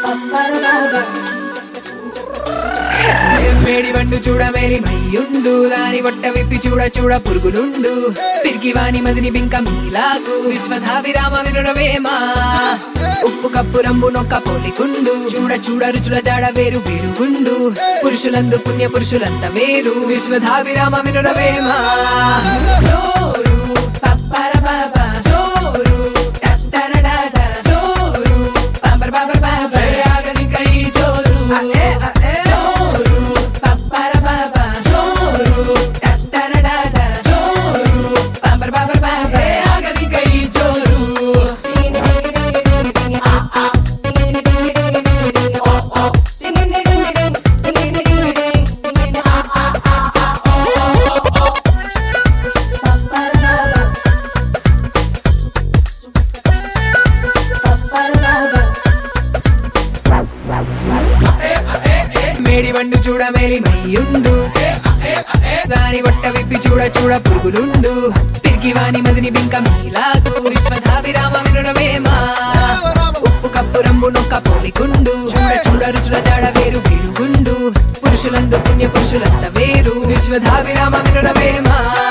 మేడి వండు చూడ మేలి మయ్యుండు దాని వట్ట విప్పి చూడ చూడ పురుగులుండు పిరికి వాని మదిని బింక మీలాకు విశ్వధాభిరామ వినురవేమా ఉప్పు కప్పు రంబు నొక్క పోలికుండు చూడ చూడ రుచుల జాడ వేరు వేరుగుండు పురుషులందు పుణ్య పురుషులంత వేరు విశ్వధాభిరామ వినురవేమా జోరు పప్పర పాప జోరు టట్టరడాట జోరు పాపర పాపర పాప ఆగదిక ఈ జోరు అఏ అఏ జోరు పప్పర పాప జోరు టట్టరడాట జోరు పాపర పాపర పాప ఆగదిక ఈ జోరు మేడి వండు చూడ మేలి మయ్యుండు దాని వట్ట విప్పి చూడ చూడ పురుగులుండు పిరికి వాని మదిని బింక మీలాకు విశ్వధాభిరామ వినురవేమా ఉప్పు కప్పు రంబు నొక్క పోలికుండు చూడ చూడ రుచుల జాడ వేరు వేరుగుండు పురుషులందు పుణ్య పురుషులంత వేరు విశ్వధాభిరామ వినురవేమా